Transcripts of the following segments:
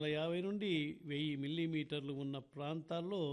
యాభై నుండి వెయ్యి మిల్లీమీటర్లు ఉన్న ప్రాంతాల్లో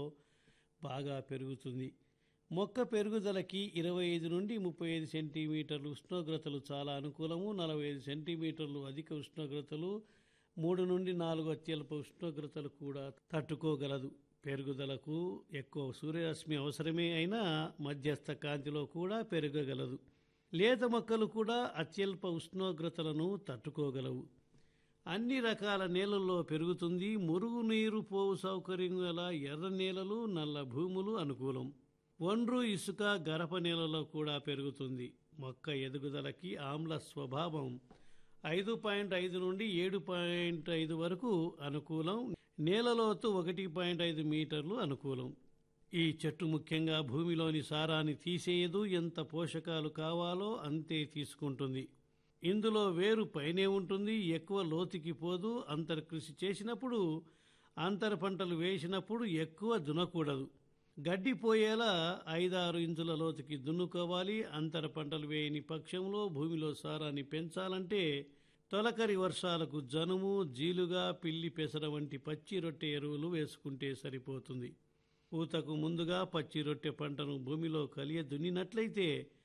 బాగా పెరుగుతుంది మొక్క పెరుగుదలకి ఇరవై ఐదు నుండి ముప్పై ఐదు సెంటీమీటర్లు ఉష్ణోగ్రతలు చాలా అనుకూలము నలభై ఐదు సెంటీమీటర్లు అధిక ఉష్ణోగ్రతలు మూడు నుండి నాలుగు అత్యల్ప ఉష్ణోగ్రతలు కూడా తట్టుకోగలదు పెరుగుదలకు ఎక్కువ సూర్యరశ్మి అవసరమే అయినా మధ్యస్థ కాంతిలో కూడా పెరగగలదు లేత మొక్కలు కూడా అత్యల్ప ఉష్ణోగ్రతలను తట్టుకోగలవు అన్ని రకాల నేలల్లో పెరుగుతుంది మురుగునీరు పోవు సౌకర్యం గల ఎర్ర నేలలు నల్ల భూములు అనుకూలం ఒండ్రు ఇసుక గరప నేలలో కూడా పెరుగుతుంది మొక్క ఎదుగుదలకి ఆమ్ల స్వభావం ఐదు పాయింట్ ఐదు నుండి ఏడు పాయింట్ ఐదు వరకు అనుకూలం నేలలోతు ఒకటి పాయింట్ ఐదు మీటర్లు అనుకూలం ఈ చెట్టు ముఖ్యంగా భూమిలోని సారాన్ని తీసేయదు ఎంత పోషకాలు కావాలో అంతే తీసుకుంటుంది ఇందులో వేరు పైనే ఉంటుంది ఎక్కువ లోతుకి పోదు అంతర్కృషి చేసినప్పుడు అంతర పంటలు వేసినప్పుడు ఎక్కువ దున్నకూడదు గడ్డి పోయేలా ఐదారు ఇంచుల లోతుకి దున్నుకోవాలి అంతర పంటలు వేయని పక్షంలో భూమిలో సారాన్ని పెంచాలంటే తొలకరి వర్షాలకు జనుము జీలుగా పిల్లి పెసర వంటి పచ్చి రొట్టె ఎరువులు వేసుకుంటే సరిపోతుంది పూతకు ముందుగా పచ్చి రొట్టె పంటను భూమిలో కలియ దున్నినట్లయితే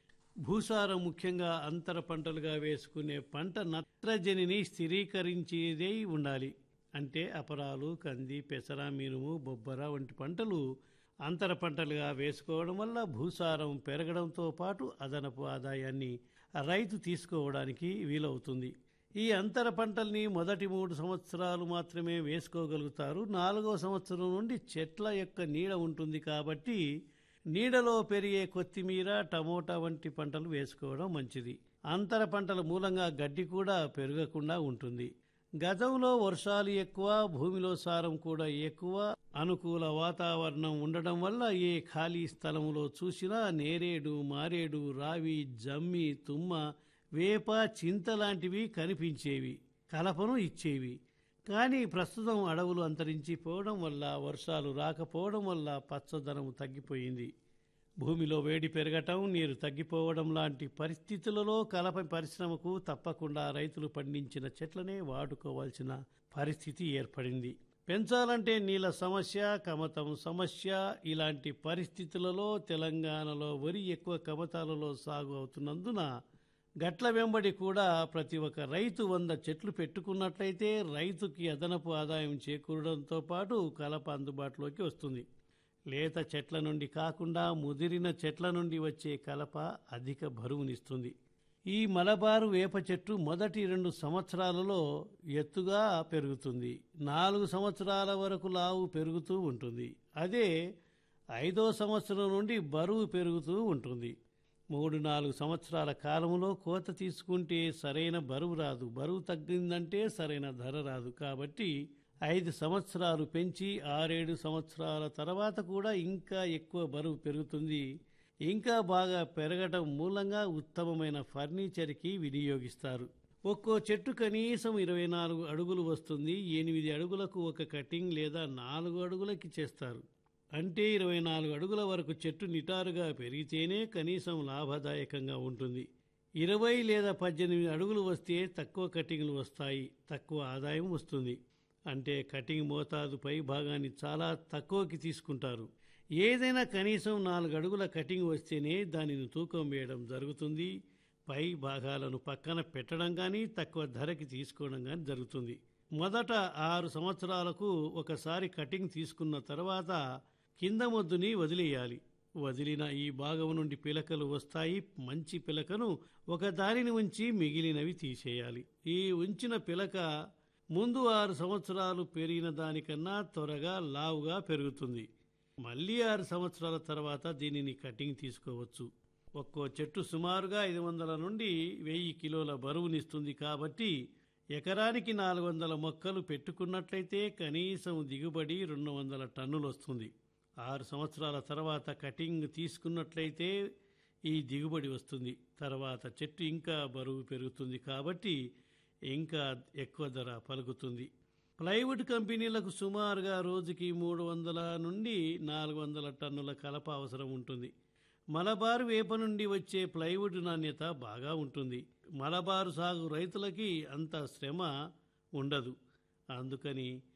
భూసారం ముఖ్యంగా అంతర పంటలుగా వేసుకునే పంట నత్రజనిని స్థిరీకరించేదే ఉండాలి అంటే అపరాలు కంది పెసర మినుము బొబ్బర వంటి పంటలు అంతర పంటలుగా వేసుకోవడం వల్ల భూసారం పెరగడంతో పాటు అదనపు ఆదాయాన్ని రైతు తీసుకోవడానికి వీలవుతుంది ఈ అంతర పంటల్ని మొదటి మూడు సంవత్సరాలు మాత్రమే వేసుకోగలుగుతారు నాలుగో సంవత్సరం నుండి చెట్ల యొక్క నీడ ఉంటుంది కాబట్టి నీడలో పెరిగే కొత్తిమీర టమోటా వంటి పంటలు వేసుకోవడం మంచిది అంతర పంటల మూలంగా గడ్డి కూడా పెరగకుండా ఉంటుంది గతంలో వర్షాలు ఎక్కువ భూమిలో సారం కూడా ఎక్కువ అనుకూల వాతావరణం ఉండడం వల్ల ఏ ఖాళీ స్థలంలో చూసినా నేరేడు మారేడు రావి జమ్మి తుమ్మ వేప చింత లాంటివి కనిపించేవి కలపను ఇచ్చేవి కానీ ప్రస్తుతం అడవులు అంతరించిపోవడం వల్ల వర్షాలు రాకపోవడం వల్ల పచ్చదనం తగ్గిపోయింది భూమిలో వేడి పెరగటం నీరు తగ్గిపోవడం లాంటి పరిస్థితులలో కలప పరిశ్రమకు తప్పకుండా రైతులు పండించిన చెట్లనే వాడుకోవాల్సిన పరిస్థితి ఏర్పడింది పెంచాలంటే నీళ్ళ సమస్య కమతం సమస్య ఇలాంటి పరిస్థితులలో తెలంగాణలో వరి ఎక్కువ కమతాలలో సాగు అవుతున్నందున గట్ల వెంబడి కూడా ప్రతి ఒక్క రైతు వంద చెట్లు పెట్టుకున్నట్లయితే రైతుకి అదనపు ఆదాయం చేకూరడంతో పాటు కలప అందుబాటులోకి వస్తుంది లేత చెట్ల నుండి కాకుండా ముదిరిన చెట్ల నుండి వచ్చే కలప అధిక బరువునిస్తుంది ఈ మలబారు వేప చెట్టు మొదటి రెండు సంవత్సరాలలో ఎత్తుగా పెరుగుతుంది నాలుగు సంవత్సరాల వరకు లావు పెరుగుతూ ఉంటుంది అదే ఐదో సంవత్సరం నుండి బరువు పెరుగుతూ ఉంటుంది మూడు నాలుగు సంవత్సరాల కాలంలో కోత తీసుకుంటే సరైన బరువు రాదు బరువు తగ్గిందంటే సరైన ధర రాదు కాబట్టి ఐదు సంవత్సరాలు పెంచి ఆరేడు సంవత్సరాల తర్వాత కూడా ఇంకా ఎక్కువ బరువు పెరుగుతుంది ఇంకా బాగా పెరగడం మూలంగా ఉత్తమమైన ఫర్నిచర్కి వినియోగిస్తారు ఒక్కో చెట్టు కనీసం ఇరవై నాలుగు అడుగులు వస్తుంది ఎనిమిది అడుగులకు ఒక కటింగ్ లేదా నాలుగు అడుగులకి చేస్తారు అంటే ఇరవై నాలుగు అడుగుల వరకు చెట్టు నిటారుగా పెరిగితేనే కనీసం లాభదాయకంగా ఉంటుంది ఇరవై లేదా పద్దెనిమిది అడుగులు వస్తే తక్కువ కటింగ్లు వస్తాయి తక్కువ ఆదాయం వస్తుంది అంటే కటింగ్ మోతాదు పై భాగాన్ని చాలా తక్కువకి తీసుకుంటారు ఏదైనా కనీసం నాలుగు అడుగుల కటింగ్ వస్తేనే దానిని తూకం వేయడం జరుగుతుంది పై భాగాలను పక్కన పెట్టడం కానీ తక్కువ ధరకి తీసుకోవడం కానీ జరుగుతుంది మొదట ఆరు సంవత్సరాలకు ఒకసారి కటింగ్ తీసుకున్న తర్వాత కింద మొద్దుని వదిలేయాలి వదిలిన ఈ భాగం నుండి పిలకలు వస్తాయి మంచి పిలకను ఒక దానిని ఉంచి మిగిలినవి తీసేయాలి ఈ ఉంచిన పిలక ముందు ఆరు సంవత్సరాలు పెరిగిన దానికన్నా త్వరగా లావుగా పెరుగుతుంది మళ్ళీ ఆరు సంవత్సరాల తర్వాత దీనిని కటింగ్ తీసుకోవచ్చు ఒక్కో చెట్టు సుమారుగా ఐదు వందల నుండి వెయ్యి కిలోల బరువునిస్తుంది కాబట్టి ఎకరానికి నాలుగు వందల మొక్కలు పెట్టుకున్నట్లయితే కనీసం దిగుబడి రెండు వందల టన్నులు వస్తుంది ఆరు సంవత్సరాల తర్వాత కటింగ్ తీసుకున్నట్లయితే ఈ దిగుబడి వస్తుంది తర్వాత చెట్టు ఇంకా బరువు పెరుగుతుంది కాబట్టి ఇంకా ఎక్కువ ధర పలుకుతుంది ప్లైవుడ్ కంపెనీలకు సుమారుగా రోజుకి మూడు వందల నుండి నాలుగు వందల టన్నుల కలప అవసరం ఉంటుంది మలబారు వేప నుండి వచ్చే ప్లైవుడ్ నాణ్యత బాగా ఉంటుంది మలబారు సాగు రైతులకి అంత శ్రమ ఉండదు అందుకని